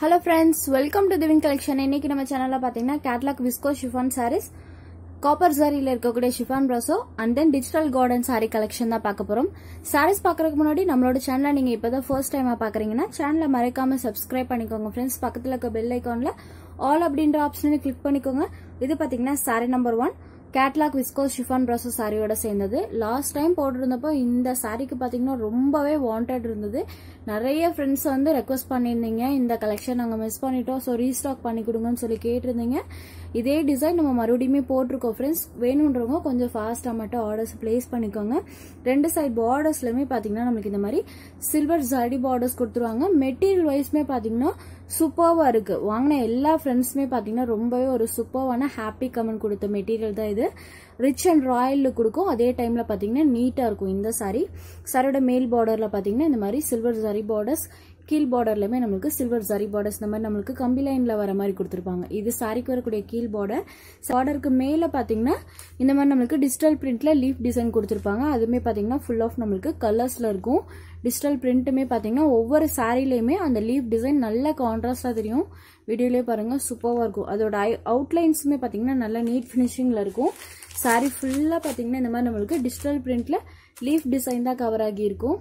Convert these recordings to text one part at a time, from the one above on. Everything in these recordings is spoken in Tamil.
hello friends welcome to Thivin collection இன்னைக்கு நம்ம சேனல்ல பாத்தீங்கன்னா catalog visco chiffon sarees copper சாரியில இருக்கக்கூடிய chiffon brasso and then digital garden sari collection தான் பார்க்க போறோம் சாரீஸ் பார்க்கறதுக்கு முன்னாடி நம்மளோட சேனலை நீங்க இப்பதான் ஃபர்ஸ்ட் டைமா பாக்குறீங்கன்னா சேனலை மறக்காம சப்ஸ்கிரைப் பண்ணிக்கோங்க ஃப்ரெண்ட்ஸ் பக்கத்துல இருக்க பெல் ஐக்கான்ல ஆல் அப்படின்ற ஆப்ஷனை கிளிக் பண்ணிக்கோங்க இது பாத்தீங்கன்னா sari number one catalog visco chiffon brasso சாரியோட சேர்ந்தது லாஸ்ட் டைம் போட்டிருந்தப்போ இந்த சாரிக்கு பாத்தீங்கன்னா ரொம்பவே வாண்டட் இருந்தது நிறைய ஃப்ரெண்ட்ஸ் வந்து ரெக்வஸ்ட் பண்ணியிருந்தீங்க இந்த கலெக்ஷன் நாங்கள் மிஸ் பண்ணிட்டோம் ஸோ ரீஸ்டாக் பண்ணி கொடுங்கன்னு சொல்லி கேட்டிருந்தீங்க இதே டிசைன் நம்ம மறுபடியுமே போட்டிருக்கோம் ஃப்ரெண்ட்ஸ் வேணுன்றவங்க கொஞ்சம் ஃபாஸ்ட்டாக மட்டும் ஆர்டர்ஸ் பிளேஸ் பண்ணிக்கோங்க ரெண்டு சைட் பார்டர்ஸ்லையுமே பார்த்தீங்கன்னா நம்மளுக்கு இந்த மாதிரி சில்வர் ஜடி பார்டர்ஸ் கொடுத்துருவாங்க மெட்டீரியல் வைஸ்மே பார்த்தீங்கன்னா சூப்பர்வா இருக்கு வாங்கின எல்லா ஃப்ரெண்ட்ஸுமே பார்த்தீங்கன்னா ரொம்பவே ஒரு சூப்பர்வான ஹாப்பி கமெண்ட் கொடுத்த மெட்டீரியல் தான் இது ரிச் அண்ட் ராயல் கொடுக்கும் அதே டைம்ல பாத்தீங்கன்னா நீட்டா இருக்கும் இந்த சாரி சாரியோட மேல் பார்டர்ல பாத்தீங்கன்னா இந்த மாதிரி சில்வர் ஜரி பார்டர்ஸ் கீழ் பார்டர்லயுமே நம்மளுக்கு சில்வர் ஜரி பார்டர்ஸ் இந்த மாதிரி நம்மளுக்கு கம்பி லைன்ல வர மாதிரி கொடுத்துருப்பாங்க இது சாரிக்கு வரக்கூடிய கீழ் பார்டர் பார்டருக்கு மேல பாத்தீங்கன்னா இந்த மாதிரி நம்மளுக்கு டிஜிட்டல் பிரிண்ட்ல லீஃப் டிசைன் கொடுத்துருப்பாங்க அதுவுமே பாத்தீங்கன்னா ஃபுல் ஆஃப் நம்மளுக்கு கலர்ஸ்ல இருக்கும் டிஜிட்டல் பிரிண்ட்டுமே பாத்தீங்கன்னா ஒவ்வொரு சாரிலையுமே அந்த லீஃப் டிசைன் நல்ல கான்ட்ராஸ்டா தெரியும் வீடியோலயே பாருங்க சூப்பராக இருக்கும் அதோட அவுட்லைன்ஸுமே பாத்தீங்கன்னா நல்ல நீட் ஃபினிஷிங்ல இருக்கும் சாரி ஃபுல்லா பாத்தீங்கன்னா இந்த மாதிரி நம்மளுக்கு டிஜிட்டல் பிரிண்ட்ல லீஃப் டிசைன் தான் கவர் ஆகி இருக்கும்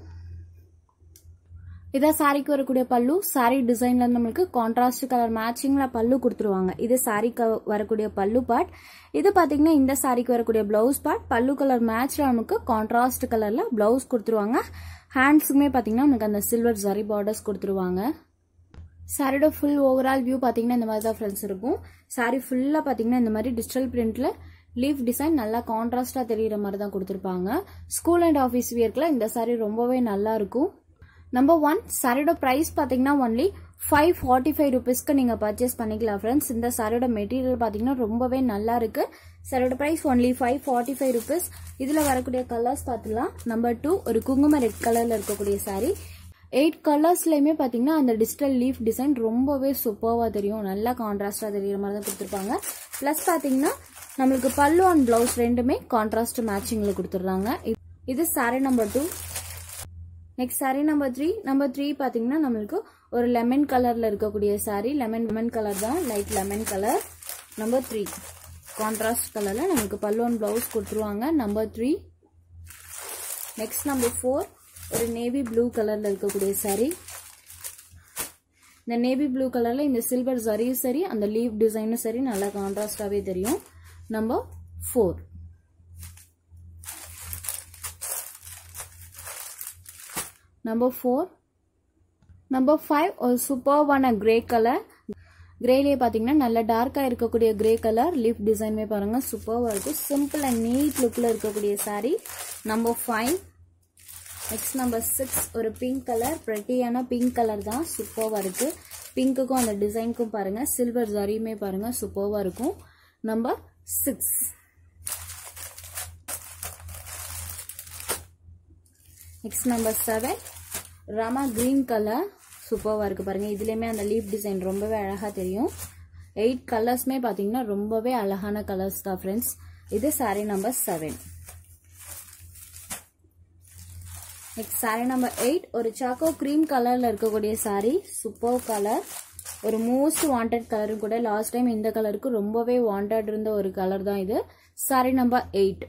இதான் சாரிக்கு வரக்கூடிய பல்லு சாரி டிசைன்ல நம்மளுக்கு கான்ட்ராஸ்ட் கலர் மேட்சிங்ல பல்லு கொடுத்துருவாங்க இது சாரிக்கு வரக்கூடிய பல்லு பார்ட் இது பாத்தீங்கன்னா இந்த சாரிக்கு வரக்கூடிய பிளவுஸ் பார்ட் பல்லு கலர் மேட்ச்ல நமக்கு கான்ட்ராஸ்ட் கலர்ல பிளவுஸ் கொடுத்துருவாங்க ஹேண்ட்ஸுக்குமே பாத்தீங்கன்னா நமக்கு அந்த சில்வர் ஜரி பார்டர்ஸ் கொடுத்துருவாங்க சாரியோட ஃபுல் ஓவரால் வியூ பாத்தீங்கன்னா இந்த மாதிரி தான் ஃப்ரெண்ட்ஸ் இருக்கும் சாரி ஃபுல்லா பாத்தீங்கன்னா இந்த மாதிரி டிஜிட்டல் பிரிண்ட்ல லீஃப் டிசைன் நல்லா கான்ட்ராஸ்டா தெரியுற மாதிரி தான் கொடுத்துருப்பாங்க ஸ்கூல் அண்ட் ஆஃபீஸ் வியர்க்குல இந்த சாரி ரொம்பவே நல்லா இருக்கும் நம்பர் ஒன் சாரியோட ப்ரைஸ் பார்த்தீங்கன்னா ஒன்லி ஃபைவ் ஃபார்ட்டி ஃபைவ் ருபீஸ்க்கு நீங்கள் பர்ச்சேஸ் பண்ணிக்கலாம் ஃப்ரெண்ட்ஸ் இந்த சாரியோட மெட்டீரியல் பார்த்தீங்கன்னா ரொம்பவே நல்லா இருக்கு சாரியோட price only five forty five rupees இதில் வரக்கூடிய கலர்ஸ் பார்த்துலாம் நம்பர் டூ ஒரு குங்கும ரெட் கலரில் இருக்கக்கூடிய சாரி எயிட் கலர்ஸ்லையுமே பார்த்தீங்கன்னா அந்த டிஜிட்டல் லீஃப் டிசைன் ரொம்பவே சூப்பராக தெரியும் நல்லா கான்ட்ராஸ்டாக தெரியுற மாதிரி தான் கொடுத்துருப்பாங்க ப்ளஸ் பார்த்தீங்கன்னா நம்மளுக்கு பல்லு அண்ட் பிளவுஸ் ரெண்டுமே கான்ட்ராஸ்ட் மேட்சிங்கில் கொடுத்துட்றாங்க இது sari number two next sari number three number three பார்த்தீங்கன்னா நம்மளுக்கு ஒரு லெமன் கலரில் இருக்கக்கூடிய சாரி லெமன் லெமன் கலர் தான் light lemon colour number three contrast கலரில் நம்மளுக்கு பல்லுவன் ப்ளவுஸ் கொடுத்துருவாங்க number three next number four ஒரு நேவி ப்ளூ கலரில் இருக்கக்கூடிய சாரி இந்த நேவி ப்ளூ கலரில் இந்த சில்வர் சரியும் சரி அந்த லீவ் டிசைனும் சரி நல்லா கான்ட்ராஸ்டாகவே தெரியும் number four number four number five ஒரு சூப்பர்வான கிரே கலர் கிரேலேயே பார்த்தீங்கன்னா நல்ல டார்க்காக இருக்கக்கூடிய கிரே கலர் லீஃப் டிசைனுமே பாருங்க சூப்பராக இருக்கும் சிம்பிள் அண்ட் நீட் லுக்கில் இருக்கக்கூடிய sari number five next number six ஒரு பிங்க் கலர் ப்ரெட்டியான பிங்க் கலர் தான் சூப்பராக இருக்கு பிங்க்குக்கும் அந்த டிசைனுக்கும் பாருங்க சில்வர் ஜரியுமே பாருங்க சூப்பராக இருக்கும் number six next number seven Rama green colour சூப்பராக இருக்குது பாருங்கள் இதுலேயுமே அந்த லீஃப் டிசைன் ரொம்பவே அழகாக தெரியும் எயிட் கலர்ஸ்மே பார்த்தீங்கன்னா ரொம்பவே அழகான கலர்ஸ் தான் ஃப்ரெண்ட்ஸ் இது sari number seven next sari number eight ஒரு சாக்கோ க்ரீம் கலரில் இருக்கக்கூடிய சாரீ சூப்பர் கலர் ஒரு மோஸ்ட் வாண்டட் கலரும் கூட லாஸ்ட் டைம் இந்த கலருக்கு ரொம்பவே வாண்டட் இருந்த ஒரு கலர் தான் இது sari number eight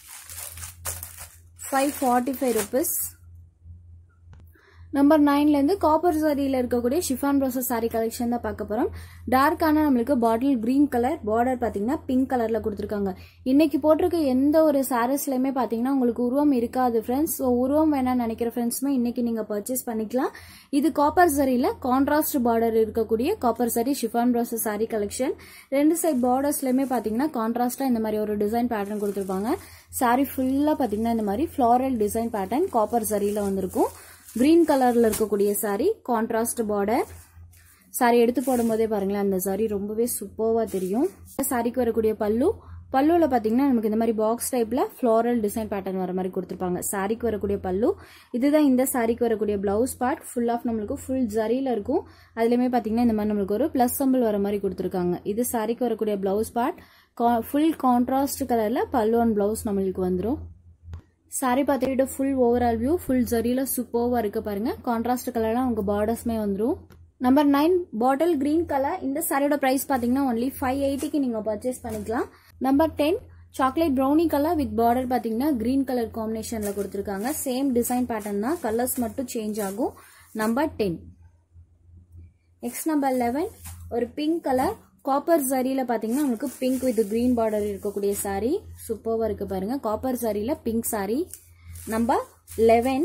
five forty five rupees number நைன்லேருந்து காப்பர் சாரியில் இருக்கக்கூடிய ஷிஃபான் ப்ரோசஸ் சாரி கலெக்ஷன் தான் பார்க்க போகிறோம் டார்க்கான நம்மளுக்கு பாட்டில் க்ரீன் கலர் பார்டர் பார்த்தீங்கன்னா பிங்க் கலரில் கொடுத்துருக்காங்க இன்னைக்கு போட்டிருக்க எந்த ஒரு சாரீஸ்லையுமே பார்த்தீங்கன்னா உங்களுக்கு உருவம் இருக்காது ஃப்ரெண்ட்ஸ் ஸோ உருவம் வேணாம்னு நினைக்கிற ஃப்ரெண்ட்ஸுமே இன்னைக்கு நீங்கள் பர்ச்சேஸ் பண்ணிக்கலாம் இது காப்பர் சரியில் கான்ட்ராஸ்ட் பார்டர் இருக்கக்கூடிய copper sari chiffon brasso sari collection ரெண்டு சைட் பார்டர்ஸ்லையுமே பார்த்தீங்கன்னா கான்ட்ராஸ்டாக இந்த மாதிரி ஒரு டிசைன் பேட்டர்ன் கொடுத்துருப்பாங்க சாரி ஃபுல்லாக பார்த்தீங்கன்னா இந்த மாதிரி ஃப்ளாரல் டிசைன் பேட்டர்ன் காப்பர் சரியில் வந்திருக்கும் கிரீன் கலர்ல இருக்கக்கூடிய சாரி கான்ட்ராஸ்ட் பார்டர் சாரி எடுத்து போடும் போதே பாருங்களேன் அந்த சாரி ரொம்பவே சூப்பர்வா தெரியும் சாரிக்கு வரக்கூடிய பல்லு பல்லுவில் பார்த்தீங்கன்னா நமக்கு இந்த மாதிரி பாக்ஸ் டைப்ல ஃப்ளோரல் டிசைன் பேட்டர்ன் வர மாதிரி கொடுத்துருப்பாங்க சாரிக்கு வரக்கூடிய பல்லு இதுதான் இந்த சாரிக்கு வரக்கூடிய பிளவுஸ் பார்ட் ஃபுல் ஆஃப் நம்மளுக்கு ஃபுல் ஜரியில இருக்கும் அதுலயுமே பார்த்தீங்கன்னா இந்த மாதிரி நம்மளுக்கு ஒரு பிளஸ் சம்பிள் வர மாதிரி கொடுத்துருக்காங்க இது சாரிக்கு வரக்கூடிய பிளவுஸ் பார்ட் ஃபுல் கான்ட்ராஸ்ட் கலர்ல பல்லு அண்ட் பிளவுஸ் நம்மளுக்கு வந்துடும் சாரி பார்த்துட்டு ஃபுல் ஓவரால் வியூ ஃபுல் ஜரியில் சூப்பர்வாக இருக்கு பாருங்க கான்ட்ராஸ்ட் கலர்லாம் உங்கள் பார்டர்ஸ்மே வந்துடும் number nine bottle green colour இந்த சாரியோட பிரைஸ் பார்த்தீங்கன்னா ஒன்லி ஃபைவ் எயிட்டிக்கு நீங்கள் பர்ச்சேஸ் பண்ணிக்கலாம் number ten chocolate brownie colour with border பார்த்தீங்கன்னா கிரீன் கலர் காம்பினேஷனில் கொடுத்துருக்காங்க சேம் டிசைன் பேட்டர்ன் தான் கலர்ஸ் மட்டும் சேஞ்ச் ஆகும் number ten next number eleven ஒரு பிங்க் கலர் காப்பர் சாரியில் பார்த்தீங்கன்னா உங்களுக்கு பிங்க் வித் கிரீன் பார்டர் இருக்கக்கூடிய சாரி சூப்பராக இருக்கு பாருங்க காப்பர் சாரியில் pink sari number eleven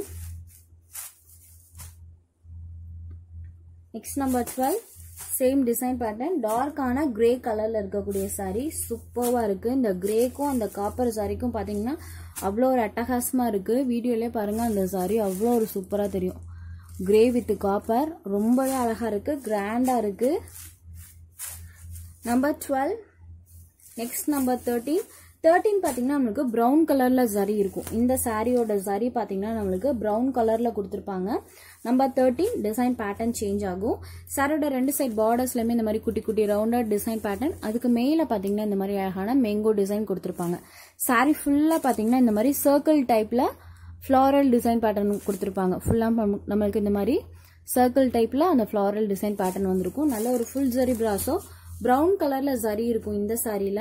next number twelve same design pattern டார்க்கான கிரே கலர்ல இருக்கக்கூடிய சாரி சூப்பராக இருக்கு இந்த கிரேக்கும் அந்த காப்பர் சாரிக்கும் பார்த்தீங்கன்னா அவ்வளோ ஒரு அட்டகாசமா இருக்கு வீடியோலே பாருங்க அந்த சாரி அவ்வளோ ஒரு சூப்பராக தெரியும் கிரே வித் காப்பர் ரொம்பவே அழகா இருக்கு கிராண்டா இருக்கு number twelve next number thirteen thirteen பார்த்தீங்கன்னா நம்மளுக்கு ப்ரௌன் கலரில் சரி இருக்கும் இந்த சாரியோட சரி பார்த்தீங்கன்னா நம்மளுக்கு ப்ரௌன் கலரில் கொடுத்துருப்பாங்க number thirteen design pattern change ஆகும் சாரியோட ரெண்டு சைட் பார்டர்ஸ்லையுமே இந்த மாதிரி குட்டி குட்டி ரவுண்டட் டிசைன் பேட்டர்ன் அதுக்கு மேலே பார்த்தீங்கன்னா இந்த மாதிரி அழகான மேங்கோ டிசைன் கொடுத்துருப்பாங்க சாரி ஃபுல்லாக பார்த்தீங்கன்னா இந்த மாதிரி சர்க்கிள் டைப்பில் ஃப்ளாரல் டிசைன் பேட்டர்ன் கொடுத்துருப்பாங்க ஃபுல்லாக நம்மளுக்கு இந்த மாதிரி சர்க்கிள் டைப்பில் அந்த ஃப்ளாரல் டிசைன் பேட்டர்ன் வந்திருக்கும் நல்ல ஒரு ஃபுல் ஜரி பிராஸோ ப்ரௌன் கலரில் ஜரி இருக்கும் இந்த சாரியில்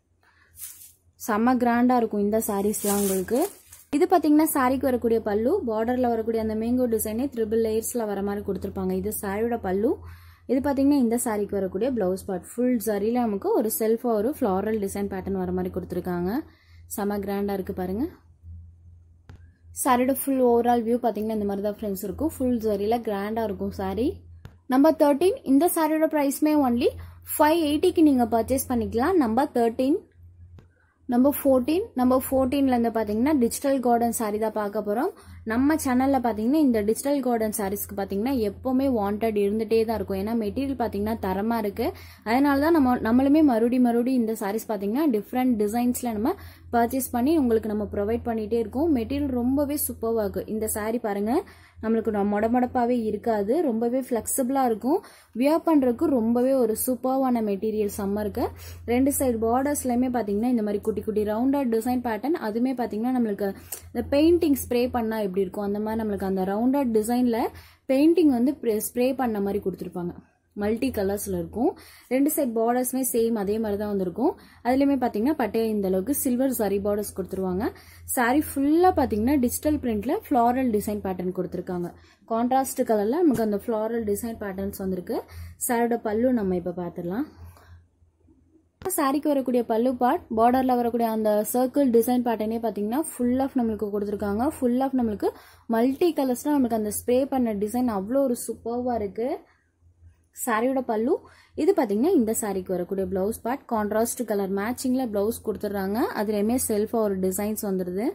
செம்ம கிராண்டாக இருக்கும் இந்த சாரீஸ்லாம் உங்களுக்கு இது பார்த்தீங்கன்னா சாரிக்கு வரக்கூடிய பல்லு பார்டரில் வரக்கூடிய அந்த மேங்கோ டிசைனே த்ரிபிள் லேயர்ஸில் வர மாதிரி கொடுத்துருப்பாங்க இது சாரியோட பல்லு இது பார்த்தீங்கன்னா இந்த சாரிக்கு வரக்கூடிய ப்ளவுஸ் பார்ட் ஃபுல் ஜரியில் நமக்கு ஒரு செல்ஃபாக ஒரு ஃப்ளாரல் டிசைன் பேட்டர்ன் வர மாதிரி கொடுத்துருக்காங்க செம்ம கிராண்டாக இருக்குது பாருங்கள் சாரியோட ஃபுல் ஓவரால் வியூ பார்த்தீங்கன்னா இந்த மாதிரி தான் ஃப்ரெண்ட்ஸ் இருக்கும் ஃபுல் ஜரியில் கிராண்டாக இருக்கும் சாரி நம்பர் தேர்ட்டீன் இந்த சாரியோட ப்ரைஸ்மே ஒன்லி ஃபைவ் எயிட்டிக்கு நீங்கள் பர்ச்சேஸ் பண்ணிக்கலாம் number thirteen number fourteen number ஃபோர்டீன்லேருந்து பார்த்தீங்கன்னா டிஜிட்டல் கார்டன் சாரி தான் பார்க்க போகிறோம் நம்ம சேனலில் பார்த்தீங்கன்னா இந்த டிஜிட்டல் கார்டன் சாரீஸ்க்கு பார்த்தீங்கன்னா எப்போவுமே வாண்டட் இருந்துகிட்டே தான் இருக்கும் ஏன்னா மெட்டீரியல் பார்த்தீங்கன்னா தரமாக இருக்குது அதனால தான் நம்ம நம்மளுமே மறுபடி மறுபடி இந்த சாரீஸ் பார்த்தீங்கன்னா டிஃப்ரெண்ட் டிசைன்ஸில் நம்ம பர்ச்சேஸ் பண்ணி உங்களுக்கு நம்ம ப்ரொவைட் பண்ணிகிட்டே இருக்கோம் மெட்டீரியல் ரொம்பவே சூப்பராக இருக்குது இந்த சாரீ பாருங்கள் நம்மளுக்கு மொட மொடப்பாவே இருக்காது ரொம்பவே ஃப்ளெக்சிபிளாக இருக்கும் வியர் பண்ணுறதுக்கு ரொம்பவே ஒரு சூப்பர்வான மெட்டீரியல் சம்மருக்கு ரெண்டு சைடு பார்டர்ஸ்லையுமே பார்த்தீங்கன்னா இந்த மாதிரி குட்டி குட்டி ரவுண்டட் டிசைன் பேட்டர்ன் அதுவுமே பார்த்தீங்கன்னா நம்மளுக்கு இந்த பெயிண்டிங் ஸ்ப்ரே பண்ணால் எப்படி இருக்கும் அந்த மாதிரி நம்மளுக்கு அந்த ரவுண்டட் டிசைனில் பெயிண்டிங் வந்து ஸ்ப்ரே பண்ண மாதிரி கொடுத்துருப்பாங்க மல்டி கலர்ஸில் இருக்கும் ரெண்டு சைட் பார்டர்ஸுமே சேம் அதே மாதிரி தான் வந்திருக்கும் அதுலேயுமே பார்த்தீங்கன்னா பட்டையை இந்த அளவுக்கு சில்வர் சரி பார்டர்ஸ் கொடுத்துருவாங்க சாரி ஃபுல்லாக பார்த்தீங்கன்னா டிஜிட்டல் பிரிண்டில் ஃப்ளாரல் டிசைன் பேட்டர்ன் கொடுத்துருக்காங்க கான்ட்ராஸ்ட் கலரில் நமக்கு அந்த ஃப்ளாரல் டிசைன் பேட்டர்ன்ஸ் வந்திருக்கு சாரியோட பல்லு நம்ம இப்போ பார்த்துடலாம் சாரிக்கு வரக்கூடிய பல்லு பார்ட் பார்டரில் வரக்கூடிய அந்த சர்க்கிள் டிசைன் பேட்டர்னே பார்த்தீங்கன்னா ஃபுல் ஆஃப் நம்மளுக்கு கொடுத்துருக்காங்க ஃபுல் ஆஃப் நம்மளுக்கு மல்டி கலர்ஸில் நம்மளுக்கு அந்த ஸ்ப்ரே பண்ண டிசைன் அவ்வளோ ஒரு சூப்பர்வாக இருக்குது சாரியோட பல்லு இது பார்த்தீங்கன்னா இந்த சாரிக்கு வரக்கூடிய ப்ளவுஸ் பார்ட் கான்ட்ராஸ்ட் கலர் மேட்சிங்கில் ப்ளவுஸ் கொடுத்துட்றாங்க அதுலேயுமே செல்ஃபாக ஒரு டிசைன்ஸ் வந்துடுது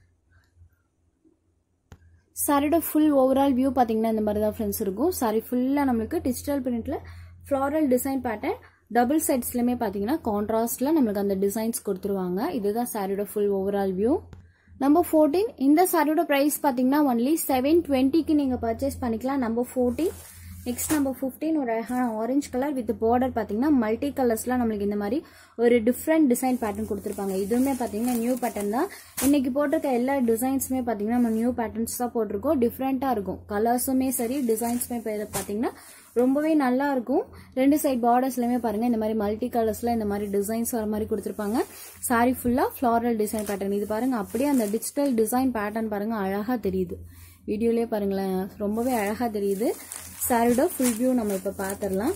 சாரியோட ஃபுல் ஓவரால் வியூ பார்த்தீங்கன்னா இந்த மாதிரி தான் ஃப்ரெண்ட்ஸ் இருக்கும் சாரி ஃபுல்லாக நம்மளுக்கு டிஜிட்டல் பிரிண்ட்டில் ஃப்ளாரல் டிசைன் பேட்டர்ன் டபுள் சைட்ஸ்லையுமே பார்த்தீங்கன்னா கான்ட்ராஸ்டில் நம்மளுக்கு அந்த டிசைன்ஸ் கொடுத்துருவாங்க இதுதான் சாரியோட full overall view number fourteen இந்த சாரியோட ப்ரைஸ் பார்த்தீங்கன்னா ஒன்லி செவன் டுவெண்ட்டிக்கு நீங்கள் பர்ச்சேஸ் பண்ணிக்கலாம் number fourteen next number fifteen ஒரு அழகான ஆரஞ்சு கலர் வித் பார்டர் பார்த்தீங்கன்னா மல்டி கலர்ஸ்லாம் நம்மளுக்கு இந்த மாதிரி ஒரு டிஃப்ரெண்ட் டிசைன் பேட்டர்ன் கொடுத்துருப்பாங்க இதுவுமே பார்த்தீங்கன்னா நியூ பேட்டர்ன் தான் இன்னைக்கு போட்டிருக்க எல்லா டிசைன்ஸுமே பார்த்தீங்கன்னா நம்ம நியூ பேட்டர்ன்ஸ் தான் போட்டிருக்கோம் டிஃப்ரெண்ட்டாக இருக்கும் கலர்ஸுமே சரி டிசைன்ஸுமே பார்த்தீங்கன்னா ரொம்பவே நல்லா இருக்கும் ரெண்டு சைட் பார்டர்ஸ்லையுமே பாருங்க இந்த மாதிரி மல்டி கலர்ஸ்ல இந்த மாதிரி டிசைன்ஸ் வர மாதிரி கொடுத்துருப்பாங்க சாரி ஃபுல்லா ஃபிளாரல் டிசைன் பேட்டர்ன் இது பாருங்க அப்படியே அந்த டிஜிட்டல் டிசைன் பேட்டர்ன் பாருங்க அழகா தெரியுது வீடியோலயே பாருங்களேன் ரொம்பவே அழகா தெரியுது சாரியோட ஃபுல் வியூ நம்ம இப்போ பார்த்துடலாம்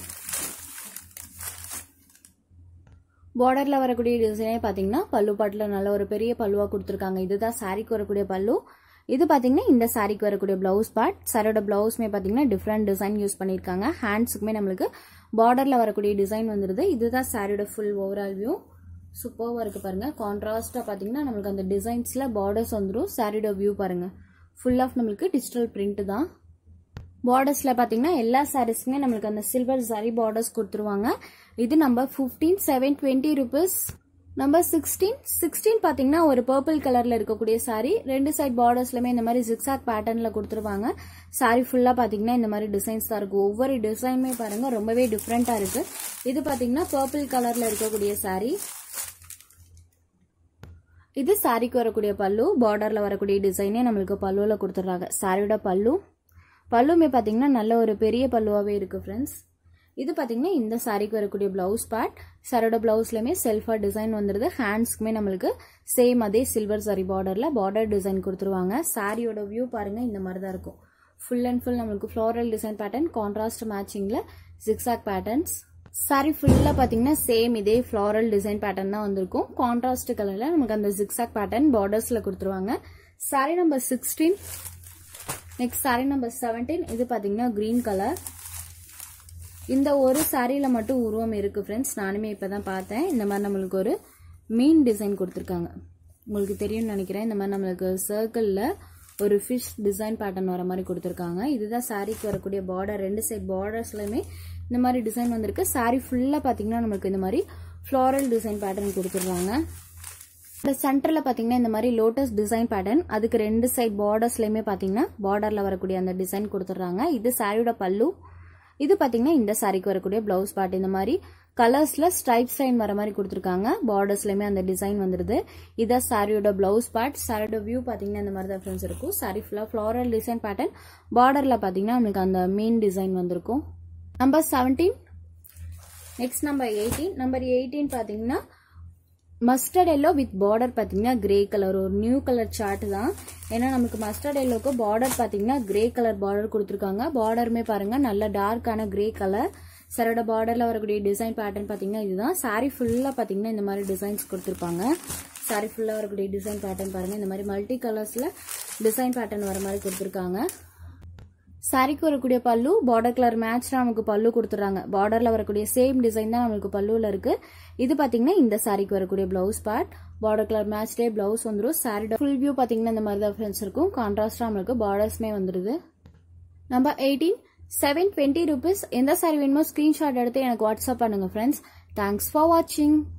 பார்டரில் வரக்கூடிய டிசைனே பார்த்தீங்கன்னா பல்லு பாட்டில் நல்ல ஒரு பெரிய பல்லுவாக கொடுத்துருக்காங்க இதுதான் சாரிக்கு வரக்கூடிய பல்லு இது பார்த்தீங்கன்னா இந்த சாரிக்கு வரக்கூடிய ப்ளவுஸ் பார்ட் சாரியோட ப்ளவுஸ்மே பார்த்தீங்கன்னா டிஃப்ரெண்ட் டிசைன் யூஸ் பண்ணியிருக்காங்க ஹேண்ட்ஸுக்குமே நம்மளுக்கு பார்டரில் வரக்கூடிய டிசைன் வந்துடுது இதுதான் சாரியோட ஃபுல் ஓவரால் வியூ சூப்பராக இருக்குது பாருங்கள் கான்ட்ராஸ்ட்டாக பார்த்தீங்கன்னா நம்மளுக்கு அந்த டிசைன்ஸில் பார்டர்ஸ் வந்துடும் சாரியோட வியூ பாருங்கள் ஃபுல் ஆஃப் நம்மளுக்கு டிஜிட்டல் பிரிண்ட் தான் பார்டர்ஸில் பார்த்தீங்கன்னா எல்லா சாரீஸ்க்குமே நம்மளுக்கு அந்த சில்வர் சாரி பார்டர்ஸ் கொடுத்துருவாங்க இது number fifteen seven twenty rupees number sixteen sixteen பார்த்தீங்கன்னா ஒரு பர்பிள் கலரில் இருக்கக்கூடிய சாரி ரெண்டு சைட் பார்டர்ஸ்லையுமே இந்த மாதிரி ஜிக்ஸாக் பேட்டர்னில் கொடுத்துருவாங்க சாரி ஃபுல்லாக பார்த்தீங்கன்னா இந்த மாதிரி டிசைன்ஸ் தான் இருக்கும் ஒவ்வொரு டிசைனுமே பாருங்கள் ரொம்பவே டிஃப்ரெண்ட்டாக இருக்குது இது பார்த்தீங்கன்னா பர்பிள் கலரில் இருக்கக்கூடிய சாரி இது சாரிக்கு வரக்கூடிய பல்லு பார்டரில் வரக்கூடிய டிசைனே நம்மளுக்கு பல்லுவில் கொடுத்துட்றாங்க சாரியோட பல்லு பல்லுமே பார்த்தீங்கன்னா நல்ல ஒரு பெரிய பல்லுவாகவே இருக்குது ஃப்ரெண்ட்ஸ் இது பார்த்தீங்கன்னா இந்த சாரிக்கு வரக்கூடிய பிளவுஸ் பார்ட் சாரோட பிளவுஸ்லையுமே செல்ஃபாக டிசைன் வந்துடுது ஹேண்ட்ஸ்க்குமே நம்மளுக்கு சேம் அதே சில்வர் சாரி பார்டரில் பார்டர் டிசைன் கொடுத்துருவாங்க சாரியோட வியூ பாருங்கள் இந்த மாதிரி தான் இருக்கும் ஃபுல் அண்ட் ஃபுல் நம்மளுக்கு ஃப்ளோரல் டிசைன் பேட்டர்ன் கான்ட்ராஸ்ட் மேட்சிங்கில் ஜிக்ஸாக் பேட்டர்ன்ஸ் சாரி ஃபுல்லாக பார்த்தீங்கன்னா சேம் இதே ஃப்ளாரல் டிசைன் பேட்டர்ன் தான் வந்திருக்கும் கான்ட்ராஸ்ட் கலரில் நமக்கு அந்த ஜிக்ஸாக் பேட்டர்ன் பார்டர்ஸில் கொடுத்துருவாங்க sari number sixteen next sari number seventeen இது பார்த்தீங்கன்னா க்ரீன் கலர் இந்த ஒரு சாரியில் மட்டும் உருவம் இருக்குது ஃப்ரெண்ட்ஸ் நானுமே இப்போ தான் பார்த்தேன் இந்த மாதிரி நம்மளுக்கு ஒரு மீன் டிசைன் கொடுத்துருக்காங்க உங்களுக்கு தெரியும்னு நினைக்கிறேன் இந்த மாதிரி நம்மளுக்கு சர்க்கிளில் ஒரு ஃபிஷ் டிசைன் பேட்டர்ன் வர மாதிரி கொடுத்துருக்காங்க இதுதான் சாரிக்கு வரக்கூடிய பார்டர் ரெண்டு சைட் பார்டர்ஸ்லையுமே இந்த மாதிரி டிசைன் வந்திருக்கு சாரி ஃபுல்லாக பார்த்தீங்கன்னா நம்மளுக்கு இந்த மாதிரி ஃப்ளாரல் டிசைன் பேட்டர்ன் கொடுத்துருவாங்க இந்த சென்டரில் பார்த்தீங்கன்னா இந்த மாதிரி லோட்டஸ் டிசைன் பேட்டர்ன் அதுக்கு ரெண்டு சைட் பார்டர்ஸ்லையுமே பார்த்தீங்கன்னா பார்டரில் வரக்கூடிய அந்த டிசைன் கொடுத்துட்றாங்க இது சாரியோட பல்லு இது பார்த்தீங்கன்னா இந்த சாரிக்கு வரக்கூடிய பிளவுஸ் பார்ட் இந்த மாதிரி கலர்ஸ்ல ஸ்ட்ரைப் ஸ்டைன் வர மாதிரி கொடுத்துருக்காங்க பார்டர்ஸ்லயுமே அந்த டிசைன் வந்துருது இதான் சாரியோட பிளவுஸ் பார்ட் சாரியோட வியூ பார்த்தீங்கன்னா இந்த மாதிரி தான் ஃப்ரெண்ட்ஸ் இருக்கும் சாரி ஃபுல்லாக ஃப்ளாரல் டிசைன் பேட்டர்ன் பார்டர்ல பார்த்தீங்கன்னா நம்மளுக்கு அந்த மீன் டிசைன் வந்திருக்கும் number seventeen next number eighteen number eighteen பார்த்தீங்கன்னா மஸ்டர்ட் எல்லோ வித் பார்டர் பார்த்தீங்கன்னா கிரே கலர் ஒரு நியூ கலர் சார்ட் தான் ஏன்னா நமக்கு மஸ்டர்ட் எல்லோக்கு பார்டர் பார்த்தீங்கன்னா கிரே கலர் பார்டர் கொடுத்துருக்காங்க பார்டருமே பாருங்க நல்ல டார்க்கான கிரே கலர் சரோட பார்டர்ல வரக்கூடிய டிசைன் பேட்டர்ன் பார்த்தீங்கன்னா இதுதான் சாரி ஃபுல்லாக பார்த்தீங்கன்னா இந்த மாதிரி டிசைன்ஸ் கொடுத்துருப்பாங்க சாரி ஃபுல்லாக வரக்கூடிய டிசைன் பேட்டர்ன் பாருங்க இந்த மாதிரி மல்டி கலர்ஸ்ல டிசைன் பேட்டர்ன் வர மாதிரி கொடுத்துருக்காங்க சாரிக்கு வரக்கூடிய பல்லு பார்டர் கலர் மேட்ச் நமக்கு பல்லு கொடுத்துறாங்க பார்டர்ல வரக்கூடிய சேம் டிசைன் தான் நமக்கு பல்லுல இருக்கு இது பாத்தீங்கன்னா இந்த சாரிக்கு வரக்கூடிய பிளவுஸ் பார்ட் பார்டர் கலர் மேட்ச்லேயே பிளவுஸ் வந்துடும் சாரியோட ஃபுல் வியூ பாத்தீங்கன்னா இந்த மாதிரி தான் ஃப்ரெண்ட்ஸ் இருக்கும் கான்ட்ராஸ்டா நம்மளுக்கு பார்டர்ஸ்மே வந்துருது number eighteen seven twenty rupees எந்த சாரி வேணுமோ ஸ்கிரீன்ஷாட் எடுத்து எனக்கு வாட்ஸ்அப் பண்ணுங்க ஃப்ரெண்ட்ஸ் தேங்க்ஸ் ஃபார் வாட்சிங்